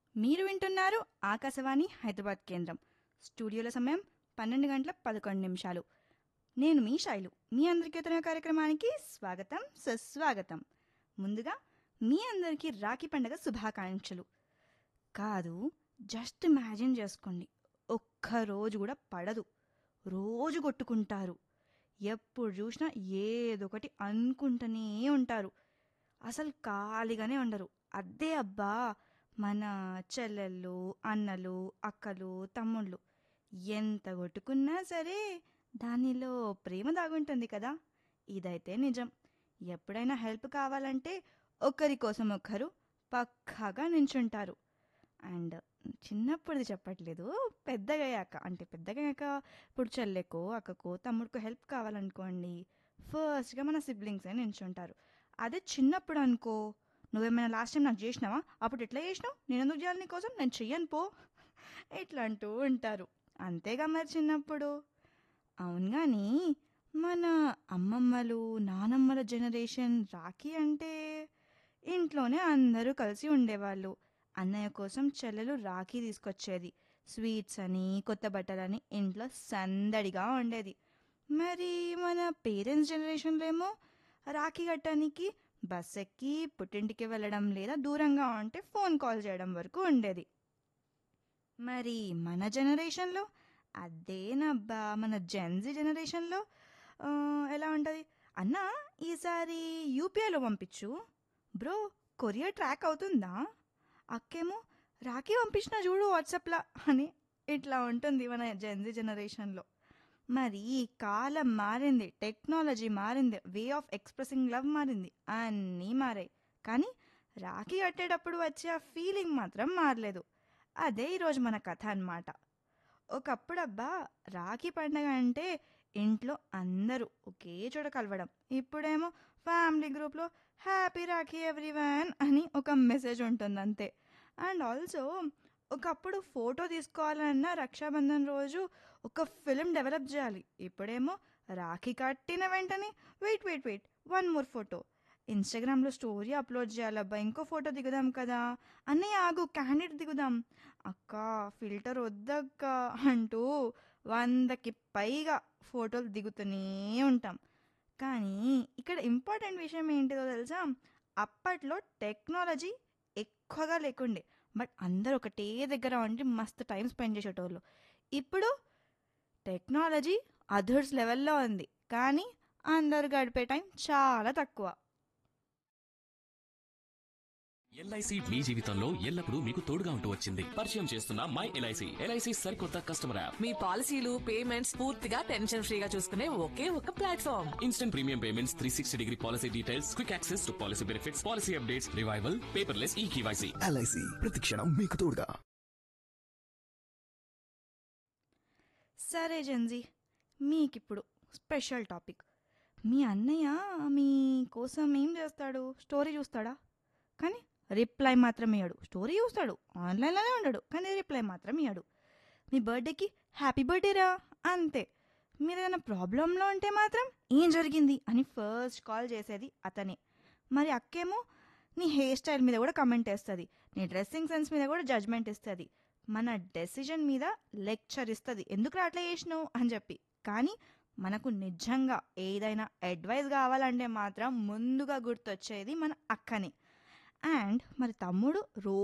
మీరు వింటున్నారు ఆకాశవాణి హైదరాబాద్ కేంద్రం స్టూడియోల సమయం పన్నెండు గంటల పదకొండు నిమిషాలు నేను మీ శైలు మీ అందరికీ ఉత్తర కార్యక్రమానికి స్వాగతం సుస్వాగతం ముందుగా మీ అందరికీ రాఖీ పండగ శుభాకాంక్షలు కాదు జస్ట్ ఇమాజిన్ చేసుకోండి ఒక్క రోజు కూడా పడదు రోజు కొట్టుకుంటారు ఎప్పుడు చూసినా ఏదొకటి అనుకుంటూనే ఉంటారు అసలు ఖాళీగానే ఉండరు అదే అబ్బా మన చెల్లెళ్ళు అన్నలు అక్కలు తమ్ముళ్ళు ఎంత కొట్టుకున్నా సరే దానిలో ప్రేమ దాగుంటుంది కదా ఇదైతే నిజం ఎప్పుడైనా హెల్ప్ కావాలంటే ఒకరి కోసం ఒకరు పక్కాగా నించుంటారు అండ్ చిన్నప్పుడుది చెప్పట్లేదు పెద్దగయ్యాక అంటే పెద్దగయ్యాక ఇప్పుడు చెల్లెకో అక్కకో తమ్ముడికో హెల్ప్ కావాలనుకోండి ఫస్ట్గా మన సిబ్లింగ్సే నించుంటారు అదే చిన్నప్పుడు అనుకో నువ్వేమైనా లాస్ట్ టైం నాకు చేసినావా అప్పుడు ఎట్లా చేసినావు నేను ఎందుకు చేయాలి నీకోసం నేను చెయ్యను పో ఇట్లా అంటూ ఉంటారు అంతేగా మరి చిన్నప్పుడు అవును కానీ మన అమ్మమ్మలు నానమ్మల జనరేషన్ రాఖీ అంటే ఇంట్లోనే అందరూ కలిసి ఉండేవాళ్ళు అన్నయ్య కోసం చెల్లెలు రాఖీ తీసుకొచ్చేది స్వీట్స్ అని కొత్త బట్టలని ఇంట్లో సందడిగా ఉండేది మరి మన పేరెంట్స్ జనరేషన్లో ఏమో రాఖీ కట్టడానికి బస్ ఎక్కి పుట్టింటికి వెళ్ళడం లేదా దూరంగా ఉంటే ఫోన్ కాల్ చేయడం వరకు ఉండేది మరి మన జనరేషన్లో అదేనబ్బా మన జెన్జీ జనరేషన్లో ఆ, ఎలా ఉంటుంది అన్న ఈసారి యూపీఐలో పంపించు బ్రో కొరియర్ ట్రాక్ అవుతుందా అక్కేమో రాఖీ పంపించిన చూడు వాట్సాప్లో అని ఇట్లా ఉంటుంది మన జెన్జీ జనరేషన్లో మరి ఈ కాలం మారింది టెక్నాలజీ మారింది వే ఆఫ్ ఎక్స్ప్రెసింగ్ లవ్ మారింది అన్నీ మారాయి కానీ రాఖీ కట్టేటప్పుడు వచ్చే ఆ ఫీలింగ్ మాత్రం మారలేదు అదే ఈరోజు మన కథ అన్నమాట ఒకప్పుడు అబ్బా రాఖీ పండగ అంటే ఇంట్లో అందరూ ఒకే చోట కలవడం ఇప్పుడేమో ఫ్యామిలీ గ్రూప్లో హ్యాపీ రాఖీ ఎవ్రీవన్ అని ఒక మెసేజ్ ఉంటుంది అంతే అండ్ ఆల్సో ఒకప్పుడు ఫోటో తీసుకోవాలన్నా రక్షాబంధన్ రోజు ఒక ఫిలిం డెవలప్ చేయాలి ఇప్పుడేమో రాఖీ కట్టిన వెంటనే wait wait wait one more photo ఇన్స్టాగ్రామ్లో స్టోరీ అప్లోడ్ చేయాలబ్బా ఇంకో ఫోటో దిగుదాం కదా అన్నయ్య ఆగు క్యాండిడ్ దిగుదాం అక్క ఫిల్టర్ వద్దక్క అంటూ వందకి పైగా ఫోటోలు దిగుతూనే ఉంటాం కానీ ఇక్కడ ఇంపార్టెంట్ విషయం ఏంటిదో తెలుసా అప్పట్లో టెక్నాలజీ ఎక్కువగా లేకుండే బట్ అందరు ఒకటే దగ్గర ఉండి మస్తు టైం స్పెండ్ చేసేటోళ్ళు ఇప్పుడు టెక్నాలజీ అదర్స్ లెవెల్లో ఉంది కానీ అందరు గడిపే టైం చాలా తక్కువ ఎల్ఐసి మీ జీవితంలో ఎల్లప్పుడూ మీకు తోడుగా ఉంటూ వచ్చింది పరిచయం చేస్తున్న మై ఎల్ఐసి ఎల్ఐసి సరికొత్త కస్టమర్ యాప్ మీ పాలసీలు పేమెంట్స్ పూర్తిగా టెన్షన్ ఫ్రీగా చూసుకునే ఒకే ఒక platform instant premium payments three sixty degree policy details quick access to policy benefits policy updates revival paperless e KYC LIC ప్రతిక్షణం మీకు తోడుగా సరే జంజీ మీకిప్పుడు స్పెషల్ టాపిక్ మీ అన్నయ్య మీ కోసం ఏం చేస్తాడు స్టోరీ చూస్తాడా కానీ రిప్లై మాత్రం ఇయ్యడు స్టోరీ చూస్తాడు ఆన్లైన్లోనే ఉండడు కానీ రిప్లై మాత్రం ఇయ్యడు మీ బర్త్డేకి హ్యాపీ బర్త్డే రా అంతే మీరు ఏదైనా ప్రాబ్లంలో ఉంటే మాత్రం ఏం జరిగింది అని ఫస్ట్ కాల్ చేసేది అతనే మరి అక్కేమో నీ హెయిర్ స్టైల్ మీద కూడా కమెంట్ వేస్తుంది నీ డ్రెస్సింగ్ సెన్స్ మీద కూడా జడ్జ్మెంట్ ఇస్తుంది మన డెసిజన్ మీద లెక్చర్ ఇస్తుంది ఎందుకు అట్లా చేసినావు అని చెప్పి కానీ మనకు నిజంగా ఏదైనా అడ్వైస్ కావాలంటే మాత్రం ముందుగా గుర్తొచ్చేది మన అక్కనే అండ్ మరి తమ్ముడు రో